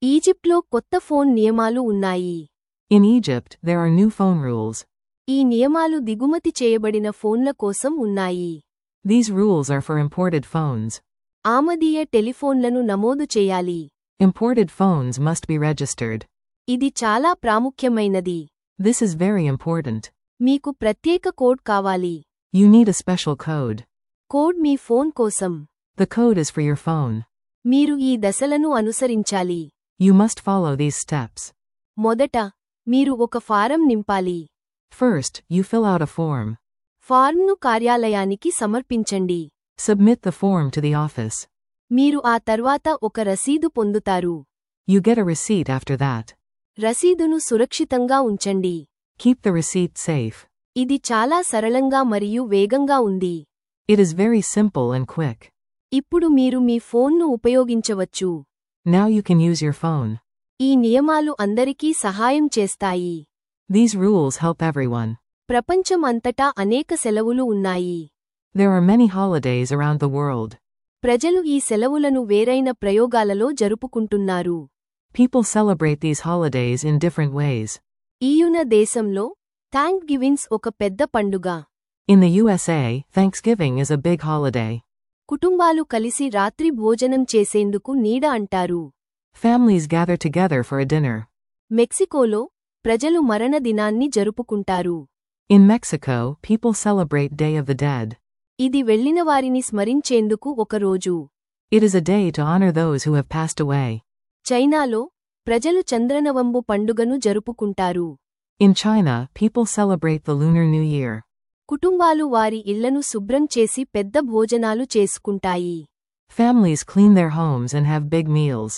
ఈజిప్ట్లో కొత్త ఫోన్ నియమాలు ఉన్నాయి In Egypt, there are new phone rules. ఈ నియమాలు దిగుమతి చేయబడిన ఫోన్ల కోసం ఉన్నాయి These rules are for imported phones. ఆమదీయ టెలిఫోన్లను నమోదు చేయాలి Imported phones must be registered. ఇది చాలా ప్రాముఖ్యమైనది This is very important. మీకు ప్రత్యేక కోడ్ కావాలి You need a special code. Code మీ ఫోన్ కోసం The code is for your phone. మీరు ఈ దశలను అనుసరించాలి You must follow these steps. మొదట మీరు ఒక ఫారం నింపాలి First, you fill out a form. ఫార్మ్ను కార్యాలయానికి సమర్పించండి Submit the form to the office. మీరు ఆ తర్వాత ఒక రసీదు పొందుతారు You get a receipt after that. రసీదును సురక్షితంగా ఉంచండి Keep the receipt safe. ఇది చాలా సరళంగా మరియు వేగంగా ఉంది It is very simple and quick. ఇప్పుడు మీరు మీ ఫోన్ను ఉపయోగించవచ్చు Now you can use your phone. ఈ నియమాలు అందరికీ సహాయం చేస్తాయి These rules help everyone. ప్రపంచం అంతటా అనేక సెలవులు ఉన్నాయి There are many holidays around the world. ప్రజలు ఈ సెలవులను వేరైన ప్రయోగాలలో జరుపుకుంటున్నారు People celebrate these holidays in different ways. ఈయున దేశంలో థ్యాంక్ గివింగ్స్ ఒక పెద్ద పండుగ In the USA, Thanksgiving is a big holiday. కుటుంబాలు కలిసి రాత్రి భోజనం చేసేందుకు నీడ అంటారు Families gather together for a dinner. మెక్సికోలో ప్రజలు మరణదినాన్ని జరుపుకుంటారు In Mexico, people celebrate Day of the Dead. ఇది వెళ్లినవారిని స్మరించేందుకు ఒక రోజు It is a day to honor those who have passed away. చైనాలో ప్రజలు చంద్రనవంబు పండుగను జరుపుకుంటారు In China, people celebrate the Lunar New Year. కుటుంబాలు వారి ఇళ్లను శుభ్రం చేసి పెద్ద భోజనాలు చేసుకుంటాయి Families clean their homes and have big meals.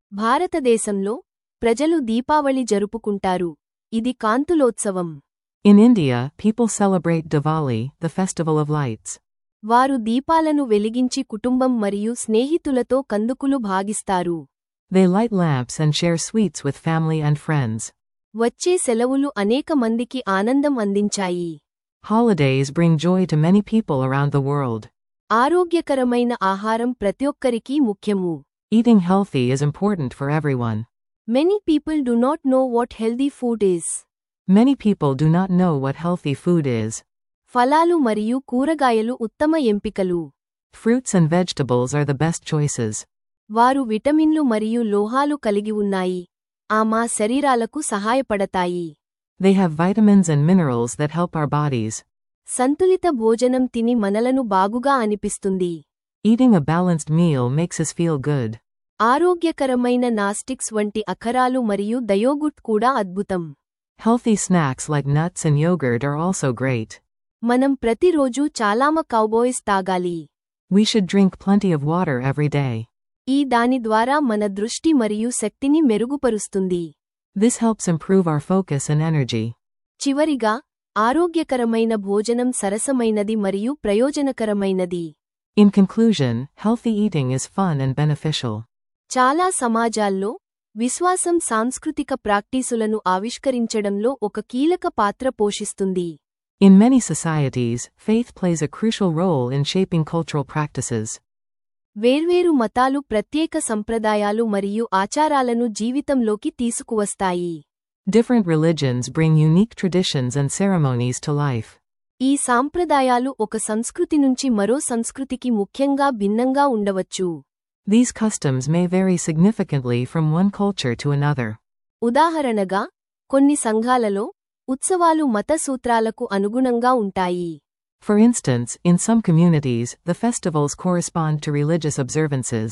భారతదేశంలో ప్రజలు దీపావళి జరుపుకుంటారు ఇది కాంతులోత్సవం In India, people celebrate Diwali, the festival of lights. వారు దీపాలను వెలిగించి కుటుంబం మరియు స్నేహితులతో కందుకులు భాగిస్తారు They light lamps and share sweets with family and friends. వచ్చే సెలవులు అనేక మందికి ఆనందం అందించాయి Holidays bring joy to many people around the world. ఆరోగ్యకరమైన ఆహారం ప్రతి ఒక్కరికీ ముఖ్యము Eating healthy is important for everyone. Many people do not know what healthy food is Many people do not know what healthy food is. ఫలాలు మరియు కూరగాయలు ఉత్తమ ఎంపికలు Fruits and vegetables are the best choices. వారు విటమిన్లు మరియు లోహాలు కలిగి ఉన్నాయి ఆ మా శరీరాలకు సహాయపడతాయి They have vitamins and minerals that help our bodies. సంతులిత భోజనం తిని మనలను బాగుగా అనిపిస్తుంది Eating a balanced meal makes us feel good. ఆరోగ్యకరమైన నాస్టిక్స్ వంటి అఖరాలు మరియు దయోగుట్ కూడా అద్భుతం Healthy snacks like nuts and yogurt are also great. మనం ప్రతిరోజూ చాలామ కౌబోయ్స్ తాగాలి We should drink plenty of water every day. ఈ దాని ద్వారా మన దృష్టి మరియు శక్తిని మెరుగుపరుస్తుంది This helps improve our focus and energy. చివరిగా ఆరోగ్యకరమైన భోజనం సరసమైనది మరియు ప్రయోజనకరమైనది In conclusion, healthy eating is fun and beneficial. చాలా సమాజాల్లో విశ్వాసం సాంస్కృతిక ప్రాక్టీసులను ఆవిష్కరించడంలో ఒక కీలక పాత్ర పోషిస్తుంది In many societies, faith plays a crucial role in shaping cultural practices. వేర్వేరు మతాలు ప్రత్యేక సంప్రదాయాలు మరియు ఆచారాలను జీవితంలోకి తీసుకువస్తాయి Different religions bring unique traditions and ceremonies to life. ఈ సాంప్రదాయాలు ఒక సంస్కృతి నుంచి మరో సంస్కృతికి ముఖ్యంగా భిన్నంగా ఉండవచ్చు These customs may vary significantly from one culture to another. ఉదాహరణగా కొన్ని సంఘాలలో ఉత్సవాలు మత సూత్రాలకు అనుగుణంగా ఉంటాయి For instance, in some communities, the festivals correspond to religious observances.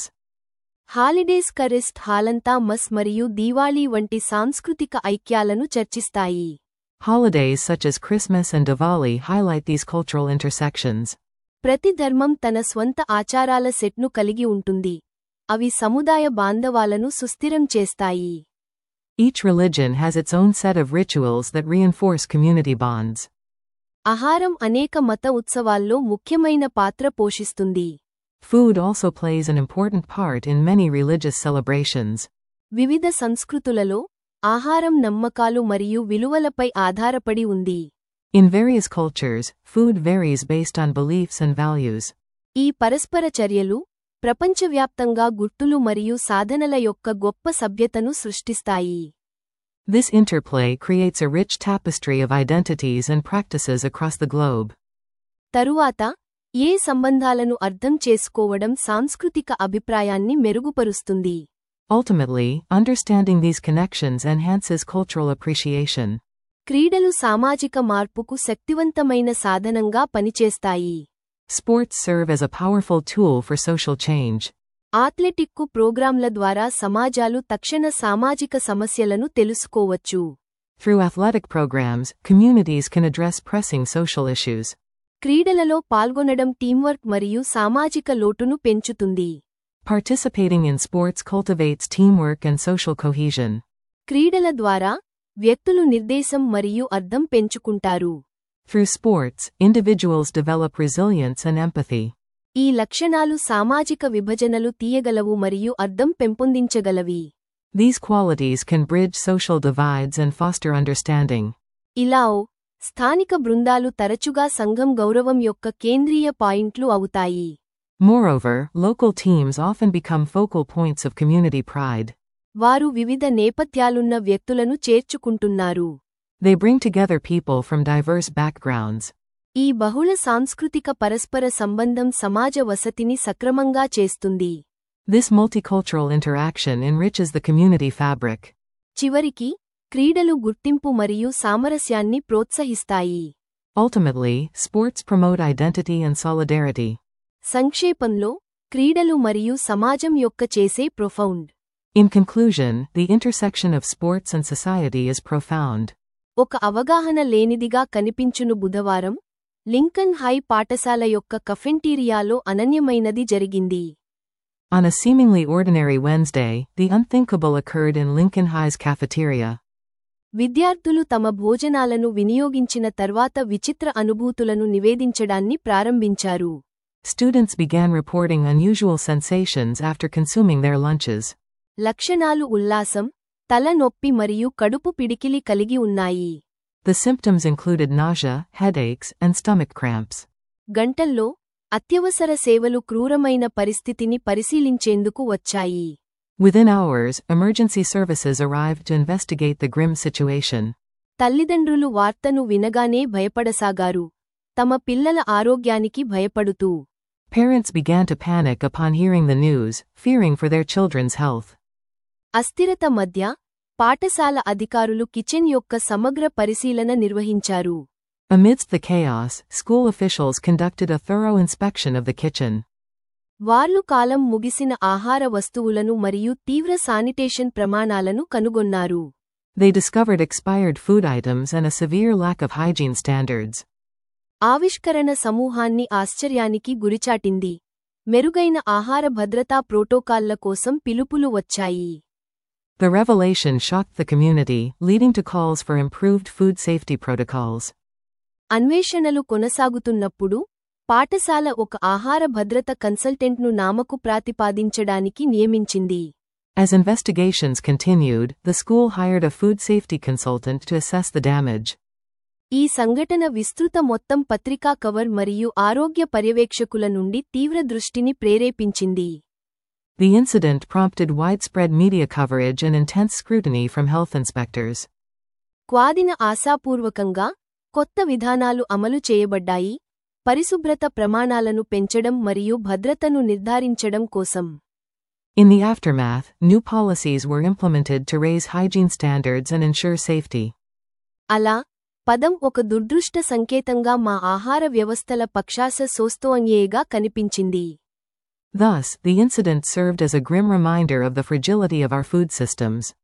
Holidays కరెస్ట్ హాలంతా మస్ మరియు దీవాళీ వంటి సాంస్కృతిక ఐక్యాలను చర్చిస్తాయి Holidays such as Christmas and Diwali highlight these cultural intersections. ప్రతి ధర్మం తన స్వంత ఆచారాల సెట్ను కలిగి ఉంటుంది అవి సముదాయ బాంధవాలను సుస్థిరం చేస్తాయి Each religion has its own set of rituals that reinforce community bonds. ఆహారం అనేక మత ఉత్సవాల్లో ముఖ్యమైన పాత్ర పోషిస్తుంది Food also plays an important part in many religious celebrations. వివిధ సంస్కృతులలో ఆహారం నమ్మకాలు మరియు విలువలపై ఆధారపడి ఉంది In various cultures, food varies based on beliefs and values. ఈ పరస్పర చర్యలు ప్రపంచవ్యాప్తంగా గుర్తులు మరియు సాధనల యొక్క గొప్ప సభ్యతను సృష్టిస్తాయి This interplay creates a rich tapestry of identities and practices across the globe. తరువాత ఏ సంబంధాలను అర్థం చేసుకోవడం సాంస్కృతిక అభిప్రాయాన్ని మెరుగుపరుస్తుంది Ultimately, understanding these connections enhances cultural appreciation. క్రీడలు సామాజిక మార్పుకు శక్తివంతమైన సాధనంగా పనిచేస్తాయి Sports serve as a powerful tool for social change. ఆథ్లెటిక్కు ప్రోగ్రాంల ద్వారా సమాజాలు తక్షణ సామాజిక సమస్యలను తెలుసుకోవచ్చు Through athletic programs, communities can address pressing social issues. క్రీడలలో పాల్గొనడం టీంవర్క్ మరియు సామాజిక లోటును పెంచుతుంది Participating in sports cultivates teamwork and social cohesion. క్రీడల ద్వారా వ్యక్తులు నిర్దేశం మరియు అర్థం పెంచుకుంటారు Through sports, individuals develop resilience and empathy. ఈ లక్షణాలు సామాజిక విభజనలు తీయగలవు మరియు అర్థం పెంపొందించగలవి These qualities can bridge social divides and foster understanding. ఇలాओ స్థానిక బృందాలు తరచుగా సంఘం గౌరవం యొక్క కేంద్రీయ పాయింట్లు అవుతాయి Moreover, local teams often become focal points of community pride. వారు వివిధ నేపథ్యాలున్న వ్యక్తులను చేర్చుకుంటున్నారు They bring together people from diverse backgrounds. ఈ బహుళ సాంస్కృతిక పరస్పర సంబంధం సమాజ వసతిని సక్రమంగా చేస్తుంది This multicultural interaction enriches the community fabric. చివరికి క్రీడలు గుర్తింపు మరియు సామరస్యాన్ని ప్రోత్సహిస్తాయి Ultimately, sports promote identity and solidarity. సంక్షేపంలో క్రీడలు మరియు సమాజం యొక్క చేసే profound In conclusion, the intersection of sports and society is profound. ఒక అవగాహన లేనిదిగా కనిపించును బుధవారం లింకన్ హై పాఠశాల యొక్క కఫెంటీరియాలో అనన్యమైనది జరిగింది On a seemingly ordinary Wednesday, the unthinkable occurred in Lincoln High's cafeteria. విద్యార్థులు తమ భోజనాలను వినియోగించిన తర్వాత విచిత్ర అనుభూతులను నివేదించడాన్ని ప్రారంభించారు Students began reporting unusual sensations after consuming their lunches. లక్షణాలు ఉల్లాసం తల నొప్పి మరియు కడుపు పిడికిలి కలిగి ఉన్నాయి The symptoms included nausea, headaches, and stomach cramps. గంటల్లో అత్యవసర సేవలు క్రూరమైన పరిస్థితిని పరిశీలించేందుకు వచ్చాయి Within hours, emergency services arrived to investigate the grim situation. తల్లిదండ్రులు వార్తను వినగానే భయపడసాగారు తమ పిల్లల ఆరోగ్యానికి భయపడుతూ Parents began to panic upon hearing the news, fearing for their children's health. అస్థిరత మధ్య పాఠశాల అధికారులు కిచెన్ యొక్క సమగ్ర పరిశీలన నిర్వహించారు Amidst the chaos, school officials conducted a thorough inspection of the kitchen. వార్లు కాలం ముగిసిన ఆహార వస్తువులను మరియు తీవ్ర శానిటేషన్ ప్రమాణాలను కనుగొన్నారు They discovered expired food items and a severe lack of hygiene standards. ఆవిష్కరణ సమూహాన్ని ఆశ్చర్యానికి గురిచాటింది మెరుగైన ఆహార భద్రతా ప్రోటోకాల్ల కోసం పిలుపులు వచ్చాయి The revelation shocked the community, leading to calls for improved food safety protocols. అన్వేషణలు కొనసాగుతున్నప్పుడు పాఠశాల ఒక ఆహార భద్రత కన్సల్టెంట్ను నామకు ప్రాతిపాదించడానికి నియమించింది As investigations continued, the school hired a food safety consultant to assess the damage. ఈ సంఘటన విస్తృత మొత్తం పత్రికా కవర్ మరియు ఆరోగ్య పర్యవేక్షకుల నుండి తీవ్ర దృష్టిని ప్రేరేపించింది The incident prompted widespread media coverage and intense scrutiny from health inspectors. క్వాదిన ఆశాపూర్వకంగా కొత్త విధానాలు అమలు చేయబడ్డాయి పరిశుభ్రత ప్రమాణాలను పెంచడం మరియు భద్రతను నిర్ధారించడం కోసం In the aftermath, new policies were implemented to raise hygiene standards and ensure safety. అలా పదం ఒక దుర్దృష్ట సంకేతంగా మా ఆహార వ్యవస్థల పక్షాస సోస్తోంయేగా కనిపించింది Thus, the incident served as a grim reminder of the fragility of our food systems.